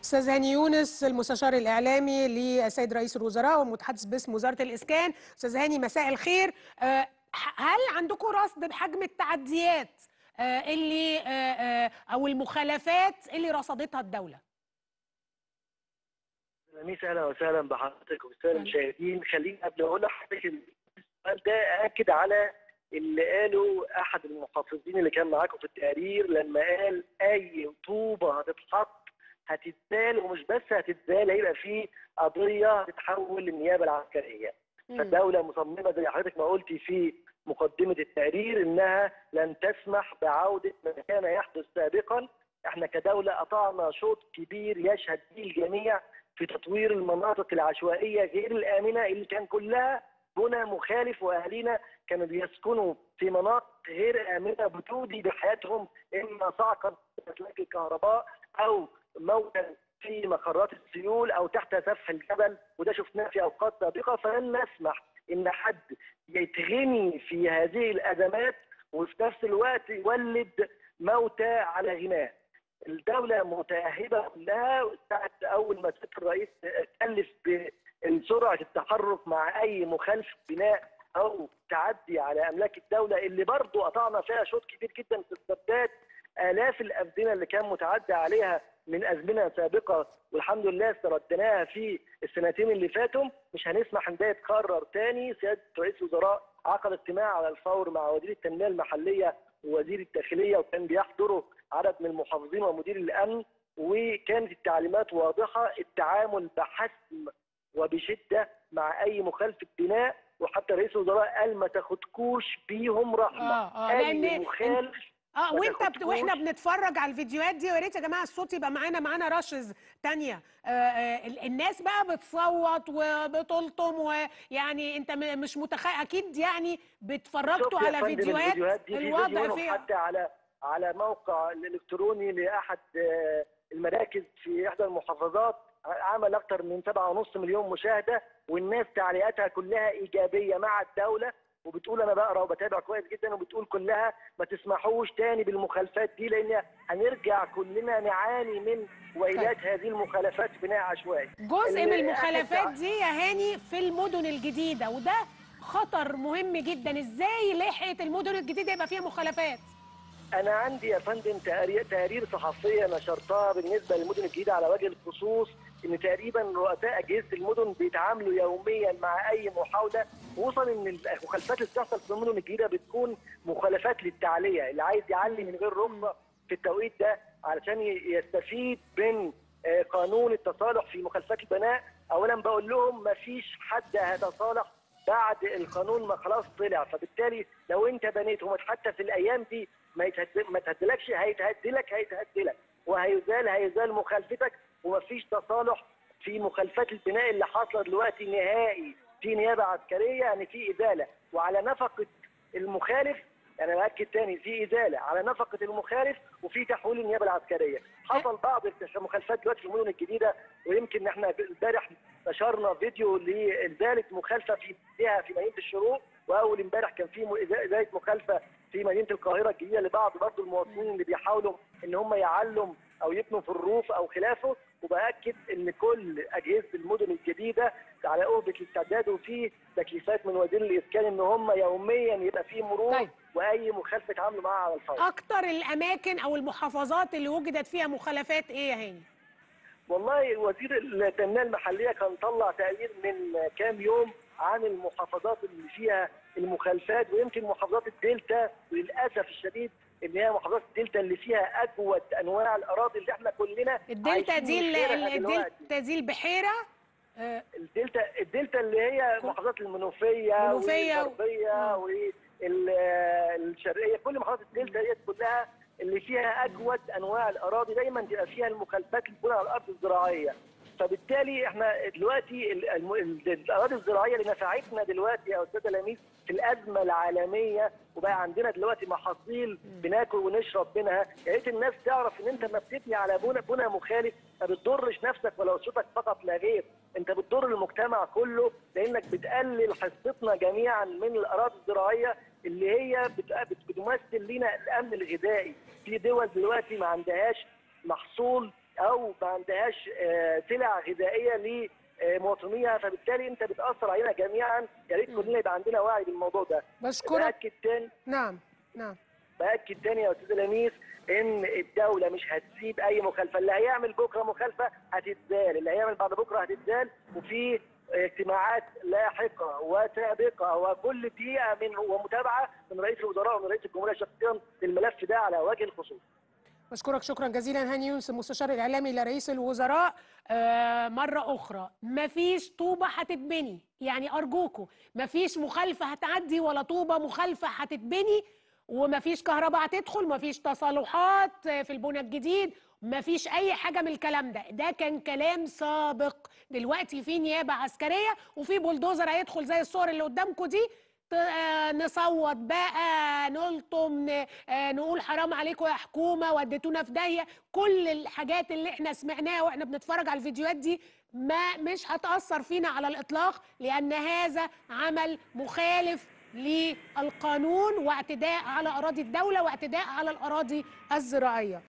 استاذ هاني يونس المستشار الاعلامي للسيد رئيس الوزراء ومتحدث باسم وزاره الاسكان استاذ هاني مساء الخير آه، هل عندكم رصد بحجم التعديات آه، اللي آه، او المخالفات اللي رصدتها الدوله ميس اهلا وسهلا بحضرتك وبالساده المشاهدين خليني قبل اقول لحضرتك السؤال ده اكد على اللي قاله احد المحافظين اللي كان معاكم في التقرير لما قال اي طوبه هتتحط هتتزال ومش بس هتتزال هيبقى في قضيه هتتحول للنيابه العسكريه فالدوله مصممه زي حضرتك ما قلتي في مقدمه التقرير انها لن تسمح بعوده ما كان يحدث سابقا احنا كدوله قطعنا شوط كبير يشهد به الجميع في تطوير المناطق العشوائيه غير الامنه اللي كان كلها بنى مخالف واهالينا كانوا بيسكنوا في مناطق غير امنه بتودي بحياتهم اما صعقا اسلاك الكهرباء او موتا في مخرات السيول او تحت سفح الجبل وده شفناه في اوقات سابقه فلن نسمح ان حد يتغني في هذه الازمات وفي نفس الوقت يولد موتى على غناه. الدوله متاهبه كلها ساعه اول ما سياده الرئيس تالف بسرعه التحرك مع اي مخالف بناء او تعدي على املاك الدوله اللي برضه قطعنا فيها شوط كبير جدا في السداد الاف الافدنه اللي كان متعدى عليها من ازمنه سابقه والحمد لله استردناها في السنتين اللي فاتوا مش هنسمح ان ده يتكرر تاني سياده رئيس الوزراء عقد اجتماع على الفور مع وزير التنميه المحليه ووزير الداخليه وكان بيحضره عدد من المحافظين ومدير الامن وكانت التعليمات واضحه التعامل بحسم وبشده مع اي مخالفه بناء وحتى رئيس الوزراء قال ما تاخدكوش بيهم رحمه اه اه اي لان مخالف اه ما وانت بت... تاخدكوش. واحنا بنتفرج على الفيديوهات دي ويا ريت يا جماعه الصوت يبقى معانا معانا رشز تانية آه آه ال- الناس بقى بتصوت وبتلطم ويعني انت م- مش متخيل اكيد يعني بتفرجتوا شفت يا على فندم فيديوهات الفيديوهات دي في فيديو الوضع منهم فيها حتى على على موقع الالكتروني لاحد آه، المراكز في احدى المحافظات عمل اكثر من 7.5 مليون مشاهده والناس تعليقاتها كلها ايجابيه مع الدوله وبتقول انا بقرا وبتابع كويس جدا وبتقول كلها ما تسمحوش تاني بالمخالفات دي لان هنرجع كلنا نعاني من ويلات هذه المخالفات بناء عشوائي جزء من اللي المخالفات أكد- دي يا هاني في المدن الجديده وده خطر مهم جدا ازاي لحقت المدن الجديده يبقى فيها مخالفات انا عندي يا فندم تقارير تقارير صحفيه نشرتها بالنسبه للمدن الجديده على وجه الخصوص ان تقريبا رؤساء اجهزه المدن بيتعاملوا يوميا مع اي محاوله خصوصا ان المخالفات اللي بتحصل في المدن الجديده بتكون مخالفات للتعليه اللي عايز يعلي من غير رخصه في التوقيت ده علشان ي- يستفيد من آه، قانون التصالح في مخالفات البناء اولا بقول لهم ما فيش حد هيتصالح بعد القانون ما خلاص طلع فبالتالي لو انت بنيت وما حتى في الايام دي ما يتهد ما تهدلكش هيتهدلك هيتهدلك وهيزال هيزال مخالفتك ومفيش تصالح في مخالفات البناء اللي حاصله دلوقتي نهائي في نيابه عسكريه يعني في ازاله وعلى نفقه المخالف انا باكد تاني في ازاله على نفقه المخالف وفي تحويل النيابه العسكريه حصل بعض المخالفات دلوقتي في المدن الجديده ويمكن احنا امبارح نشرنا فيديو لازاله مخالفه في فيها في مدينه الشروق واول امبارح كان في م- ازاله مخالفه في مدينه القاهره الجديده لبعض برضه المواطنين اللي بيحاولوا ان هم يعلوا او يبنوا في الروف او خلافه وباكد ان كل اجهزه المدن الجديده على قوه الاستعداد وفي تكليفات من وزير الاسكان ان هم يوميا يبقى في مرور طيب. واي مخالفه يتعاملوا معاها على الفور اكتر الاماكن او المحافظات اللي وجدت فيها مخالفات ايه يا هاني والله وزير التنميه المحليه كان طلع تقرير من كام يوم عن المحافظات اللي فيها المخالفات ويمكن محافظات الدلتا للاسف الشديد ان هي محافظات الدلتا اللي فيها اجود انواع الاراضي اللي احنا كلنا الدلتا عايشين دي ال- غيرها ال- دلوقتي. الدلتا دي البحيره آه، الدلتا الدلتا اللي هي كل- محافظات المنوفيه منوفية و- والغربيه والشرقيه كل محافظات الدلتا ديت كلها اللي فيها اجود انواع الاراضي دايما بيبقى فيها المخالفات اللي بتكون على الارض الزراعيه فبالتالي احنا دلوقتي ال- الم- ال- الاراضي الزراعيه اللي نفعتنا دلوقتي يا استاذه لميس في الازمه العالميه وبقى عندنا دلوقتي محاصيل بناكل ونشرب منها يا ريت الناس تعرف ان انت لما بتبني على بنى بنى مخالف ما بتضرش نفسك ولا اسرتك فقط لا غير انت بتضر المجتمع كله لانك بتقلل حصتنا جميعا من الاراضي الزراعيه اللي هي بت- بت- بتمثل لنا الامن الغذائي في دول دلوقتي ما عندهاش محصول او ما عندهاش آه، سلع غذائيه لمواطنيها فبالتالي انت بتاثر علينا جميعا يا ريت مم. كلنا يبقى عندنا وعي بالموضوع ده بشكرك باكد تاني نعم نعم باكد تاني يا استاذ لميس ان الدوله مش هتسيب اي مخالفه اللي هيعمل بكره مخالفه هتتزال اللي هيعمل بعد بكره هتتزال وفي اجتماعات لاحقه وسابقه وكل دقيقه من ومتابعه من رئيس الوزراء ومن رئيس الجمهوريه شخصيا للملف ده على وجه الخصوص بشكرك شكرا جزيلا هاني يونس المستشار الاعلامي لرئيس الوزراء آه مره اخرى مفيش طوبه هتتبني يعني ارجوكوا مفيش مخالفه هتعدي ولا طوبه مخالفه هتتبني ومفيش كهرباء هتدخل مفيش تصالحات آه، في البنى الجديد مفيش اي حاجه من الكلام ده ده كان كلام سابق دلوقتي في نيابه عسكريه وفي بولدوزر هيدخل زي الصور اللي قدامكم دي ت- آه، نصوت بقى نلطم ن- آه، نقول حرام عليكم يا حكومه وديتونا في داهيه كل الحاجات اللي احنا سمعناها واحنا بنتفرج على الفيديوهات دي ما مش هتاثر فينا على الاطلاق لان هذا عمل مخالف للقانون واعتداء على اراضي الدوله واعتداء على الاراضي الزراعيه